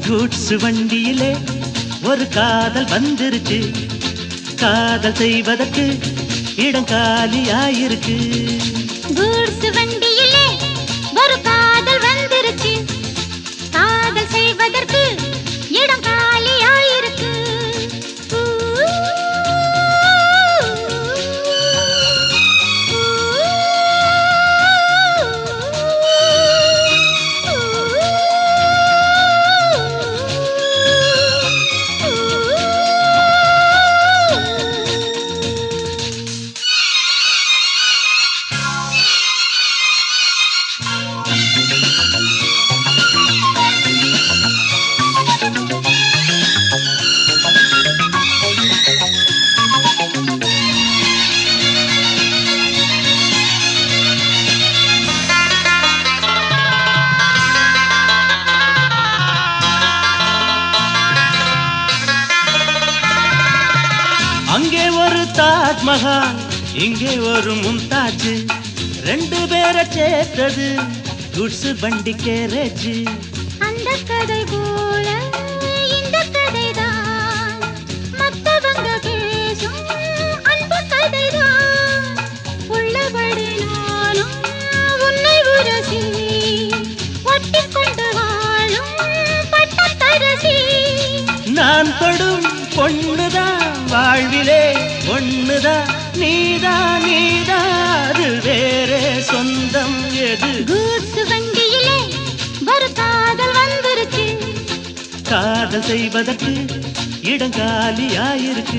goods வண்டியிலே ஒரு காதல் வந்துருச்சு காதல் செய்வதற்கு இடம் காலியாயிருக்கு கூட்ஸ் வண்டியிலே ஒரு காதல் வந்துருச்சு காதல் செய்வதற்கு இடம் காலியாயிருக்கு ஊ, அங்கே ஒரு தாஜ்மஹால் இங்கே ஒரு மும்தாஜ் ரெண்டு பேரை சேர்த்தது குட்ஸ் வண்டி கேரேஜ் அந்த கதை போல இந்த கதைதான் மத்தவங்க பேசும் அன்பு கதைதான் உள்ளபடி நானும் உன்னை உரசி ஒட்டிக் கொண்டு வாழும் பட்டத்தரசி நான் தொடும் பொண்ணுதான் வாழ்விலே ஒண்ணுதான் நீதான் நீதான் அது வேறே சொந்தம் எது கூட்ஸ் வண்டியிலே ஒரு காதல் வந்துருச்சு காதல் செய்வதற்கு இடம் காலியாயிருக்கு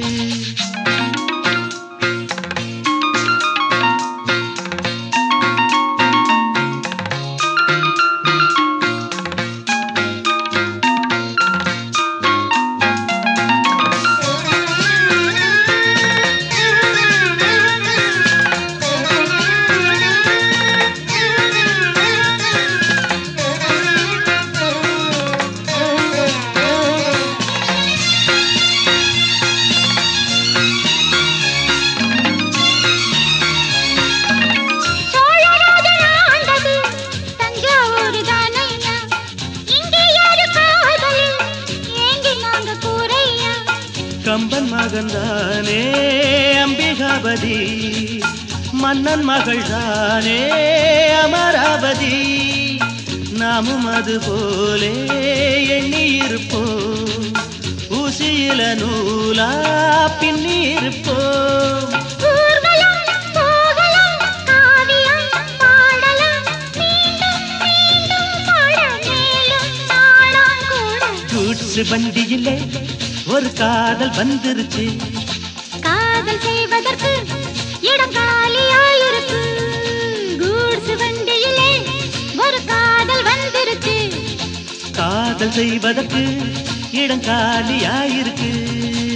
சோழராஜன் ஆண்டது தஞ்சாவூர் தானையா இங்கே யாரு காதலில் ஏங்கி நாங்க கூரையா கம்பன் மகன்தானே அம்பிகாபதி மன்னன் மகள் தானே அமராவதி நாமும் அது போலே எண்ணி இருப்போம் ஊசியில நூலா பின்னி இருப்போம் ஊர்வலம் போகலாம் காவியம் பாடலாம் மீண்டும் மீண்டும் பாட மேலும் நாளாம் கூட கூட்ஸ் வண்டியிலே ஒரு காதல் வந்துருச்சு காதல் செய்வதற்கு இடம் காலியாயிருக்கு கூட்ஸ் வண்டியிலே ஒரு காதல் வந்துருச்சு காதல் செய்வதற்கு இடம் காலியாயிருக்கு